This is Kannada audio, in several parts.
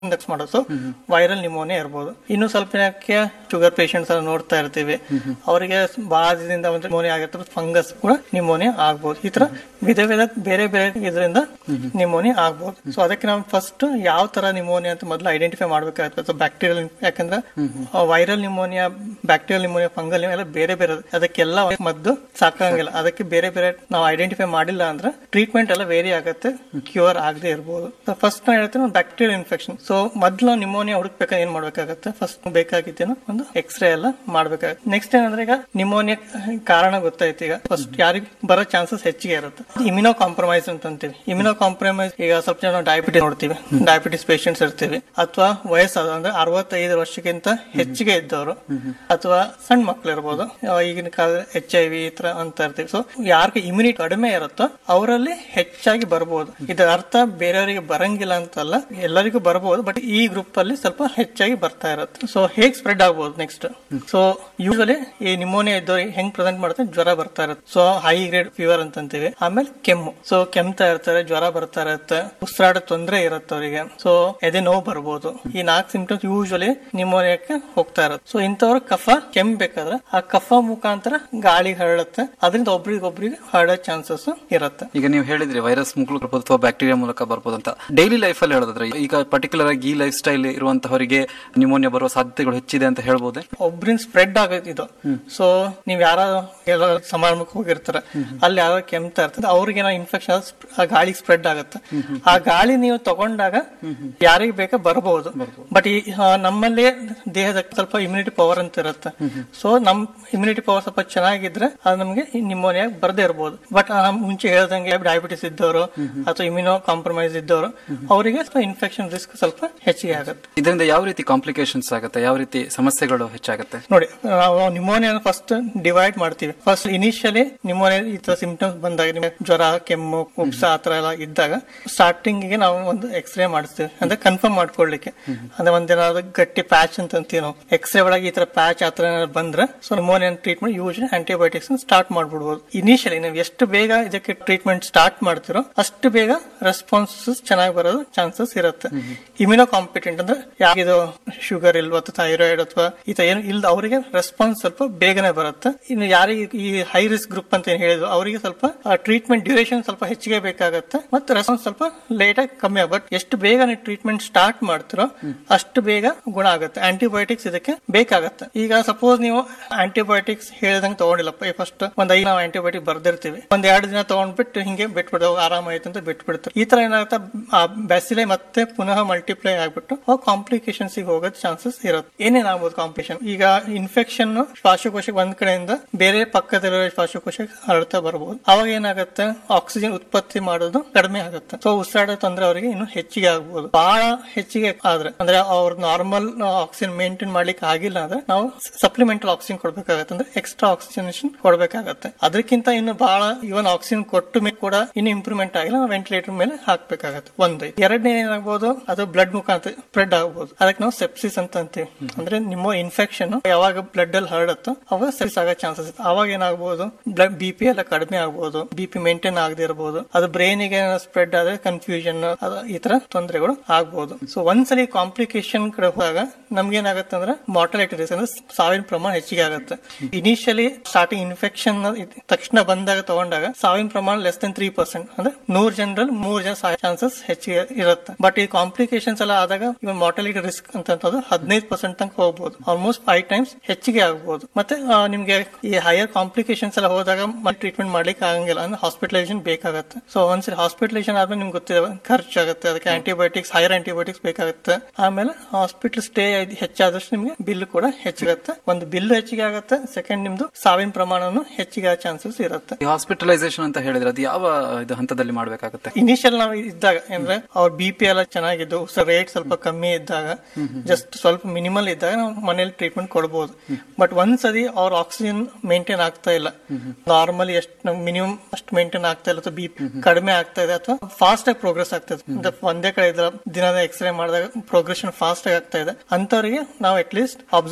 ಇಂಡೆಕ್ಸ್ ಮಾಡೋದು ವೈರಲ್ ನಿಮೋನಿಯಾ ಇರ್ಬೋದು ಇನ್ನು ಸ್ವಲ್ಪ ಜನಕ್ಕೆ ಶುಗರ್ ಪೇಷಂಟ್ಸ್ ಎಲ್ಲ ನೋಡ್ತಾ ಇರ್ತೀವಿ ಅವರಿಗೆ ಬಹಳ ದಿನದಿಂದ ಒಂದು ನಿಮೋನಿಯಾ ಆಗಿರ್ತದೆ ಫಂಗಸ್ ಕೂಡ ನಿಮೋನಿಯಾ ಆಗ್ಬೋದು ಈ ತರ ವಿಧ ವಿಧ ಬೇರೆ ಬೇರೆ ಇದರಿಂದ ನಿಮೋನಿಯಾ ಆಗ್ಬೋದು ಸೊ ಅದಕ್ಕೆ ನಾವು ಫಸ್ಟ್ ಯಾವ ತರ ನಿಮೋನಿಯಾ ಅಂತ ಮೊದಲು ಐಡೆಂಟಿಫೈ ಮಾಡ್ಬೇಕಾಗುತ್ತೆ ಸೊ ಬ್ಯಾಕ್ಟೀರಿಯಲ್ ಯಾಕಂದ್ರೆ viral pneumonia bacterial pneumonia fungal ಎಲ್ಲ ಬೇರೆ ಬೇರೆ ಅದು. ಅದಕ್ಕೆಲ್ಲ ಮದ್ದು ಸಾಕಾಗಂಗಿಲ್ಲ ಅದಕ್ಕೆ ಬೇರೆ ಬೇರೆ ನಾವು ಐಡೆಂಟಿಫೈ ಮಾಡಿಲ್ಲ ಅಂದ್ರೆ ಟ್ರೀಟ್ಮೆಂಟ್ ಎಲ್ಲ ವೇರಿ ಆಗುತ್ತೆ ಕ್ಯೂರ್ ಆಗದೆ ಇರ್ಬೋದು ಫಸ್ಟ್ ನಾ ಹೇಳ್ತೇನೆ ಬ್ಯಾಕ್ಟೀರಿಯಲ್ ಇನ್ಫೆಕ್ಷನ್ ಸೊ ಮೊದಲು ನಿಮೋನಿಯಾ ಹುಡುಕ್ಬೇಕಾದ್ರೆ ಏನ್ ಮಾಡ್ಬೇಕಾಗತ್ತೆ ಫಸ್ಟ್ ಬೇಕಾಗಿದ್ದೇನೋ ಒಂದು ಎಕ್ಸ್ರೇ ಎಲ್ಲ ಮಾಡ್ಬೇಕಾಗತ್ತೆ ನೆಕ್ಸ್ಟ್ ಏನಂದ್ರೆ ಈಗ ನಿಮೋನಿಯಾ ಕಾರಣ ಗೊತ್ತಾಯ್ತು ಈಗ ಫಸ್ಟ್ ಯಾರಿಗೆ ಬರೋ ಚಾನ್ಸಸ್ ಹೆಚ್ಚಿಗೆ ಇರುತ್ತೆ ಇಮ್ಯುನೋ ಕಾಂಪ್ರಮೈಸ್ ಅಂತ ಅಂತೀವಿ ಇಮ್ಯುನೋ ಕಾಂಪ್ರಮೈಸ್ ಈಗ ಸ್ವಲ್ಪ ಜನ ಡಯಾಬಿಟಿಸ್ ನೋಡ್ತೀವಿ ಡಯಾಬಿಟಿಸ್ ಪೇಷಂಟ್ಸ್ ಇರ್ತೀವಿ ಅಥವಾ ವಯಸ್ಸಾದ ಅಂದ್ರೆ ಅರವತ್ತೈದು ವರ್ಷಕ್ಕಿಂತ ಹೆಚ್ಚಿಗೆ ಇದ್ದವರು ಅಥವಾ ಸಣ್ಣ ಮಕ್ಳು ಇರ್ಬೋದು ಆ, ಈಗಿನ ಕಾಲ ಎಚ್ ಐ ವಿ ಈ ತರ ಅಂತ ಇರ್ತೀವಿ ಸೊ ಯಾರಿಗೆ ಇಮ್ಯುನಿಟಿ ಕಡಿಮೆ ಇರುತ್ತೋ ಅವರಲ್ಲಿ ಹೆಚ್ಚಾಗಿ ಬರ್ಬೋದು ಇದರ ಅರ್ಥ ಬೇರೆಯವರಿಗೆ ಬರಂಗಿಲ್ಲ ಅಂತಲ್ಲ ಎಲ್ಲರಿಗೂ ಬರ್ಬೋದು ಬಟ್ ಈ ಗ್ರೂಪ್ ಅಲ್ಲಿ ಸ್ವಲ್ಪ ಹೆಚ್ಚಾಗಿ ಬರ್ತಾ ಇರುತ್ತೆ ಸೊ ಹೇಗ್ ಸ್ಪ್ರೆಡ್ ಆಗ್ಬೋದು ನೆಕ್ಸ್ಟ್ ಸೊ ಯೂಶಲಿ ಈ ನಿಮೋನಿಯಾ ಇದ್ದವ್ರಿಗೆ ಹೆಂಗ್ ಪ್ರೆಸೆಂಟ್ ಮಾಡ್ತಾರೆ ಜ್ವರ ಬರ್ತಾ ಇರುತ್ತೆ ಸೊ ಹೈ ಗ್ರೇಡ್ ಫೀವರ್ ಅಂತ ಅಂತೀವಿ ಆಮೇಲೆ ಕೆಮ್ಮು ಸೊ ಕೆಮ್ತಾ ಇರ್ತಾರೆ ಜ್ವರ ಬರ್ತಾ ಇರುತ್ತೆ ಉಸಿರಾಡ ತೊಂದರೆ ಇರುತ್ತೆ ಅವರಿಗೆ ಸೊ ಎದೆ ನೋವು ಬರ್ಬೋದು ಈ ನಾಲ್ಕು ಸಿಂಪ್ಟಮ್ಸ್ ಯೂಶಲಿ ನಿಮೋನಿಯಾಕ್ಕೆ ಹೋಗ್ತಾ ಇರುತ್ತೆ ಸೊ ಇಂಥವ್ರ ಕಫ ಕೆಮ್ಮಬೇಕಾದ್ರೆ ಆ ಕಫ ಮುಖಾಂತರ ಗಾಳಿ ಹರಡುತ್ತೆ ಅದರಿಂದ ಒಬ್ರಿಗೆ ಒಬ್ರಿಗೆ ಹರಡೋ ಚಾನ್ಸಸ್ ಇರುತ್ತೆ ಈಗ ನೀವು ಹೇಳಿದ್ರಿ ವೈರಸ್ ಮೂಲಕ ಬರ್ಬೋದು ಅಥವಾ ಬ್ಯಾಕ್ಟೀರಿಯಾ ಮೂಲಕ ಬರ್ಬೋದು ಅಂತ ಡೈಲಿ ಲೈಫ್ ಅಲ್ಲಿ ಹೇಳೋದಾದ್ರೆ ಈಗ ಪರ್ಟಿಕ್ಯುಲರ್ ಆಗಿ ಈ ಲೈಫ್ ಸ್ಟೈಲ್ ಇರುವಂತವರಿಗೆ ನಿಮೋನಿಯಾ ಬರುವ ಸಾಧ್ಯತೆಗಳು ಹೆಚ್ಚಿದೆ ಅಂತ ಹೇಳ್ಬೋದೇ ಒಬ್ರಿಂದ ಸ್ಪ್ರೆಡ್ ಆಗೋದು ಇದು ಸೊ ನೀವ್ ಯಾರ ಎಲ್ಲ ಸಮಾರಂಭಕ್ಕೆ ಹೋಗಿರ್ತಾರೆ ಅಲ್ಲಿ ಯಾರೋ ಕೆಮ್ತಾ ಇರ್ತದೆ ಅವ್ರಿಗೆ ಏನೋ ಇನ್ಫೆಕ್ಷನ್ ಆ ಗಾಳಿ ಸ್ಪ್ರೆಡ್ ಆಗುತ್ತೆ ಆ ಗಾಳಿ ನೀವು ತಗೊಂಡಾಗ ಯಾರಿಗೆ ಬೇಕಾ ಬರಬಹುದು ಬಟ್ ಈ ಆ, ನಮ್ಮಲ್ಲಿ ದೇಹದ ಸ್ವಲ್ಪ ಇಮ್ಯುನಿಟಿ ಪವರ್ ಅಂತ ಇರುತ್ತೆ ಸೊ ನಮ್ ಇಮ್ಯುನಿಟಿ ಪವರ್ ಸ್ವಲ್ಪ ಚೆನ್ನಾಗಿದ್ರೆ ಅದು ನಮಗೆ ನಿಮೋನಿಯಾ ಬರದೇ ಇರಬಹುದು ಬಟ್ ಮುಂಚೆ ಹೇಳ್ದಂಗೆ ಡಯಾಬಿಟಿಸ್ ಇದ್ದವರು ಅಥವಾ ಇಮ್ಯುನೋ ಕಾಂಪ್ರಮೈಸ್ ಇದ್ದವರು ಅವರಿಗೆ ಇನ್ಫೆಕ್ಷನ್ ರಿಸ್ಕ್ ಸ್ವಲ್ಪ ಹೆಚ್ಚಿಗೆ ಆಗುತ್ತೆ ಇದರಿಂದ ಯಾವ ರೀತಿ ಕಾಂಪ್ಲಿಕೇಶನ್ಸ್ ಆಗುತ್ತೆ ಯಾವ ರೀತಿ ಸಮಸ್ಯೆಗಳು ಹೆಚ್ಚಾಗುತ್ತೆ ನೋಡಿ ನಾವು ನಿಮೋನಿಯಾ ಫಸ್ಟ್ ಡಿವೈಡ್ ಮಾಡ್ತೀವಿ ಫಸ್ಟ್ ಇನಿಷಿಯಲಿ ನಿಮೋನಿಯಾ ಈ ತರ ಸಿಂಪ್ಟಮ್ಸ್ ಬಂದಾಗ ನಿಮಗೆ ಜ್ವರ ಕೆಮ್ಮು ಉಪ್ಸ ಆತರ ಎಲ್ಲ ಇದ್ದಾಗ ಸ್ಟಾರ್ಟಿಂಗ್ ಗೆ ನಾವು ಒಂದು ಎಕ್ಸ್ರೇ ಮಾಡಿಸ್ತೀವಿ ಅಂದ್ರೆ ಕನ್ಫರ್ಮ್ ಮಾಡ್ಕೊಳ್ಲಿಕ್ಕೆ ಅಂದ್ರೆ ಒಂದೇನಾದ್ರು ಗಟ್ಟಿ ಪ್ಯಾಚ್ ಅಂತ ಅಂತೀವಿ ನಾವು ಎಕ್ಸ್ರೇ ಒಳಗೆ ಈ ತರ ಪ್ಯಾಚ್ ಆತರ ಏನಾದ್ರು ಬಂದ್ರೆ so pneumonia treatment use antibiotics start ಮಾಡ್ಬಿಡ್ಬೋದು ಇನಿಷಿಯಲಿ ನೀವು ಎಷ್ಟು ಬೇಗ ಇದಕ್ಕೆ ಟ್ರೀಟ್ಮೆಂಟ್ ಸ್ಟಾರ್ಟ್ ಮಾಡ್ತಿರೋ ಅಷ್ಟು ಬೇಗ ರೆಸ್ಪಾನ್ಸಸ್ ಚೆನ್ನಾಗಿ ಬರೋದು ಚಾನ್ಸಸ್ ಇರುತ್ತೆ ಇಮ್ಯುನೋ ಕಾಂಪಿಟೆಂಟ್ ಅಂದ್ರೆ ಯಾರಿದು ಶುಗರ್ ಇಲ್ವಾ ಅಥವಾ ಥೈರಾಯ್ಡ್ ಅಥವಾ ಈ ತರ ಏನು ಇಲ್ದ ಅವರಿಗೆ ರೆಸ್ಪಾನ್ಸ್ ಸ್ವಲ್ಪ ಬೇಗನೆ ಬರುತ್ತೆ ಇನ್ನು ಯಾರಿಗೆ ಈ ಹೈ ರಿಸ್ಕ್ ಗ್ರೂಪ್ ಅಂತ ಏನ್ ಹೇಳಿದ್ರು ಅವರಿಗೆ ಸ್ವಲ್ಪ ಟ್ರೀಟ್ಮೆಂಟ್ ಡ್ಯೂರೇಷನ್ ಸ್ವಲ್ಪ ಹೆಚ್ಚಿಗೆ ಬೇಕಾಗುತ್ತೆ ಮತ್ತೆ ರೆಸ್ಪಾನ್ಸ್ ಸ್ವಲ್ಪ ಲೇಟ್ ಆಗಿ ಕಮ್ಮಿ ಆಗುತ್ತೆ ಬಟ್ ಎಷ್ಟು ಬೇಗ ನೀವು ಟ್ರೀಟ್ಮೆಂಟ್ ಸ್ಟಾರ್ಟ್ ಮಾಡ್ತಿರೋ ಅಷ್ಟು ಬೇಗ ಗುಣ ಆಗುತ್ತೆ ಆಂಟಿಬಯೋಟಿಕ್ಸ್ ಇದಕ್ಕೆ ಬೇಕಾಗತ್ತೆ ಈಗ ಸಪೋಸ್ ನೀವು ಆಂಟಿಬಯೋಟಿಕ್ಸ್ ಹೇಳ್ದಂಗೆ ತಗೊಂಡಿಲ್ಲಪ್ಪ ಫಸ್ಟ್ ಒಂದ್ ಐದು ನಾವು ಆಂಟಿಬಯೋಟಿಕ್ ಬರ್ದಿರ್ತೀವಿ ಒಂದ್ ಎರಡು ದಿನ ತಗೊಂಡ್ಬಿಟ್ಟು ಹಿಂಗೆ ಬಿಟ್ಬಿಡು ಆರಾಮಾಯ್ತು ಅಂತ ಬಿಟ್ಬಿಡ್ತಾರೆ ಈ ತರ ಏನಾಗುತ್ತೆ ಆ ಬ್ಯಾಸಿಲೆ ಮತ್ತೆ ಪುನಃ ಮಲ್ಟಿಪ್ಲೈ ಆಗ್ಬಿಟ್ಟು ಅವು ಕಾಂಪ್ಲಿಕೇಶನ್ಸ್ ಹೋಗೋದ್ ಚಾನ್ಸಸ್ ಇರುತ್ತೆ ಏನೇನಾಗ್ಬೋದು ಕಾಂಪ್ಲಿಕೇಶನ್ ಈಗ ಇನ್ಫೆಕ್ಷನ್ ಶ್ವಾಸಕೋಶಕ್ಕೆ ಒಂದ್ ಕಡೆಯಿಂದ ಬೇರೆ ಪಕ್ಕದಲ್ಲಿರೋ ಶ್ವಾಸಕೋಶಕ್ಕೆ ಹರಡ್ತಾ ಬರ್ಬೋದು ಅವಾಗ ಏನಾಗುತ್ತೆ ಆಕ್ಸಿಜನ್ ಉತ್ಪತ್ತಿ ಮಾಡೋದು ಕಡಿಮೆ ಆಗುತ್ತೆ ಸೊ ಉಸಿರಾಡೋ ತೊಂದರೆ ಅವರಿಗೆ ಇನ್ನು ಹೆಚ್ಚಿಗೆ ಆಗ್ಬೋದು ಬಹಳ ಹೆಚ್ಚಿಗೆ ಆದ್ರೆ ಅಂದ್ರೆ ಅವ್ರ ನಾರ್ಮಲ್ ಆಕ್ಸಿಜನ್ ಮೇಂಟೈನ್ ಮಾಡ್ಲಿಕ್ಕೆ ಆಗಿಲ್ಲ ಅಂದ್ರೆ ನಾವು ಸಪ್ಲಿಮೆಂಟಲ್ ಆಕ್ಸಿಜನ್ ಕೊಡ್ಬೇಕಾಗತ್ತೆ ಅಂದ್ರೆ ಎಕ್ಸ್ಟ್ರಾ ಆಕ್ಸಿಜನೇಷನ್ ಕೊಡ್ಬೇಕಾಗತ್ತೆ ಅದಕ್ಕಿಂತ ಇನ್ನು ಬಹಳ ಇವನ್ ಆಕ್ಸಿಜನ್ ಕೊಟ್ಟು ಮೇಲೆ ಕೂಡ ಇನ್ನು ಇಂಪ್ರೂವ್ಮೆಂಟ್ ಆಗಿಲ್ಲ ನಾವು ವೆಂಟಿಲೇಟರ್ ಮೇಲೆ ಹಾಕ್ಬೇಕಾಗತ್ತೆ ಒಂದು ಎರಡನೇ ಏನಾಗ್ಬೋದು ಅದು ಬ್ಲಡ್ ಮುಖಾಂತರ ಸ್ಪ್ರೆಡ್ ಆಗ್ಬೋದು ಅದಕ್ಕೆ ನಾವು ಸೆಪ್ಸಿಸ್ ಅಂತ ಅಂತೀವಿ ಅಂದ್ರೆ ನಿಮ್ಮ ಇನ್ಫೆಕ್ಷನ್ ಯಾವಾಗ ಬ್ಲಡ್ ಅಲ್ಲಿ ಹರಡುತ್ತೋ ಅವಾಗ ಸೆಪ್ಸಿಸ್ ಆಗೋ ಚಾನ್ಸಸ್ ಇರುತ್ತೆ ಅವಾಗ ಏನಾಗ್ಬೋದು ಬ್ಲಡ್ ಬಿ ಪಿ ಎಲ್ಲ ಕಡಿಮೆ ಆಗ್ಬೋದು ಬಿ ಪಿ ಮೇಂಟೈನ್ ಆಗದೆ ಇರಬಹುದು ಅದು ಬ್ರೈನ್ ಗೆ ಸ್ಪ್ರೆಡ್ ಆದ್ರೆ ಕನ್ಫ್ಯೂಷನ್ ಈ ತರ ತೊಂದರೆಗಳು ಆಗ್ಬೋದು ಸೊ ಒಂದ್ಸಲಿ ಕಾಂಪ್ಲಿಕೇಶನ್ ಕಡೆ ಹೋದಾಗ ನಮ್ಗೆ ಏನಾಗುತ್ತೆ ಅಂದ್ರೆ ಮಾರ್ಟಾಲಿಟಿ ರಿಸ್ಕ್ ಅಂದ್ರೆ ಸಾವಿನ ಪ್ರಮಾಣ ಹೆಚ್ಚಿಗೆ ಆಗುತ್ತೆ ಇನಿಷಿಯಲಿ ಸ್ಟಾರ್ಟಿಂಗ್ ಇನ್ಫೆಕ್ಷನ್ ತಕ್ಷಣ ಬಂದಾಗ ತಗೊಂಡಾಗ ಸಾವಿನ ಪ್ರಮಾಣ ಲೆಸ್ ದನ್ ತ್ರೀ ಪರ್ಸೆಂಟ್ ಅಂದ್ರೆ ನೂರ್ ಜನರಲ್ಲಿ ಮೂರ್ ಜನ ಸಾಯೋ ಚಾನ್ಸಸ್ ಹೆಚ್ಚಿಗೆ ಇರುತ್ತೆ ಬಟ್ ಈ ಕಾಂಪ್ಲಿಕೇಶನ್ಸ್ ಎಲ್ಲ ಆದಾಗ ಇವನ್ ಮಾರ್ಟಾಲಿಟಿ ರಿಸ್ಕ್ ಅಂತ ಹದಿನೈದು ಪರ್ಸೆಂಟ್ ತನಕ ಹೋಗ್ಬೋದು ಆಲ್ಮೋಸ್ಟ್ ಫೈವ್ ಟೈಮ್ಸ್ ಹೆಚ್ಚಿಗೆ ಆಗ್ಬೋದು ಮತ್ತೆ ಆ, ನಿಮ್ಗೆ ಈ ಹೈಯರ್ ಕಾಂಪ್ಲಿಕೇಶನ್ಸ್ ಎಲ್ಲ ಹೋದಾಗ ಟ್ರೀಟ್ಮೆಂಟ್ ಮಾಡ್ಲಿಕ್ಕೆ ಆಗಂಗಿಲ್ಲ ಅಂದ್ರೆ ಹಾಸ್ಪಿಟಲೈಸೇಷನ್ ಬೇಕಾಗುತ್ತೆ ಸೊ ಒಂದ್ಸರಿ ಹಾಸ್ಪಿಟಲೈಸೇಷನ್ ಆದ್ಮೇಲೆ ನಿಮ್ಗೆ ಗೊತ್ತಿದೆ ಖರ್ಚಾಗುತ್ತೆ ಅದಕ್ಕೆ ಆಂಟಿಬಯೋಟಿಕ್ಸ್ ಹೈಯರ್ ಆಂಟಿಬಯೋಟಿಕ್ಸ್ ಬೇಕಾಗುತ್ತೆ ಆಮೇಲೆ ಹಾಸ್ಪಿಟಲ್ ಸ್ಟೇ ಹೆಚ್ಚಾದಷ್ಟು ನಿಮ್ಗೆ ಬಿಲ್ ಕೂಡ ಹೆಚ್ಚಿರುತ್ತೆ ಒಂದು ಬಿಲ್ ಹೆಚ್ಚಿಗೆ ಆಗುತ್ತೆ ಸೆಕೆಂಡ್ ನಿಮ್ದು ಸಾವಿನ ಪ್ರಮಾಣನು ಹೆಚ್ಚಿಗೆ ಆಗೋ ಚಾನ್ಸಸ್ ಇರುತ್ತೆ ಹಾಸ್ಪಿಟಲೈಸೇಷನ್ ಅಂತ ಹೇಳಿದ್ರೆ ಅದು ಯಾವ ಇದು ಹಂತದಲ್ಲಿ ಮಾಡ್ಬೇಕಾಗುತ್ತೆ ಇನಿಷಿಯಲ್ ನಾವು ಇದ್ದಾಗ ಅಂದ್ರೆ ಅವ್ರ ಬಿ ಪಿ ಎಲ್ಲ ಚೆನ್ನಾಗಿದ್ದು ರೇಟ್ ಸ್ವಲ್ಪ ಕಮ್ಮಿ ಇದ್ದಾಗ ಜಸ್ಟ್ ಸ್ವಲ್ಪ ಮಿನಿಮಲ್ ಇದ್ದಾಗ ನಾವು ಮನೇಲಿ ಟ್ರೀಟ್ಮೆಂಟ್ ಕೊಡಬಹುದು ಬಟ್ ಒಂದ್ಸರಿ ಅವ್ರ ಆಕ್ಸಿಜನ್ ಮೇಂಟೈನ್ ಆಗ್ತಾ ಇಲ್ಲ ನಾರ್ಮಲಿ ಎಷ್ಟು ಮಿನಿಮಮ್ ಅಷ್ಟು ಮೇಂಟೈನ್ ಆಗ್ತಾ ಇಲ್ಲ ಅಥವಾ ಬಿ ಕಡಿಮೆ ಆಗ್ತಾ ಇದೆ ಅಥವಾ ಫಾಸ್ಟ್ ಆಗಿ ಪ್ರೋಗ್ರೆಸ್ ಆಗ್ತದೆ ಅಂದ್ರೆ ಒಂದೇ ಕಡೆ ಇದ್ರ ದಿನದ ಎಕ್ಸ್ರೇ ಮಾಡಿದಾಗ ಪ್ರೋಗ್ರೆಷನ್ ಫಾಸ್ಟ್ ಆಗಿ ಆಗ್ತಾ ಇದೆ ಅಂತವರಿಗೆ ನಾವು ಅಟ್ ಲೀಸ್ಟ್ ಅಬ್ಸರ್ವೇಷನ್ ಮಾಡ್ಬೇಕು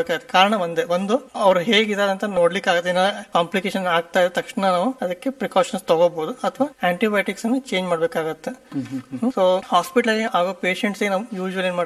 ನೋಡ್ಬೇಕಾಗುತ್ತೆ ಕಾರಣ ಒಂದೇ ಒಂದು ಅವ್ರು ಹೇಗಿದ್ದಾರೆ ಅಂತ ನೋಡ್ಲಿಕ್ಕೆ ಆಗತ್ತೆ ಕಾಂಪ್ಲಿಕೇಶನ್ ಆಗ್ತಾ ಇದ್ದ ತಕ್ಷಣ ನಾವು ಅದಕ್ಕೆ ಪ್ರಿಕಾಷನ್ಸ್ ತಗೋಬಹುದು ಅಥವಾ ಆಂಟಿಬಯೋಟಿಕ್ಸ್ ಅನ್ನು ಚೇಂಜ್ ಮಾಡ್ಬೇಕಾಗತ್ತೆ ಸೊ ಹಾಸ್ಪಿಟಲ್ ಆಗೋ ಪೇಷಂಟ್ಸ್ ನಾವು ಯೂಶುವಲ್ ಏನ್ ಮಾಡ್ತೀವಿ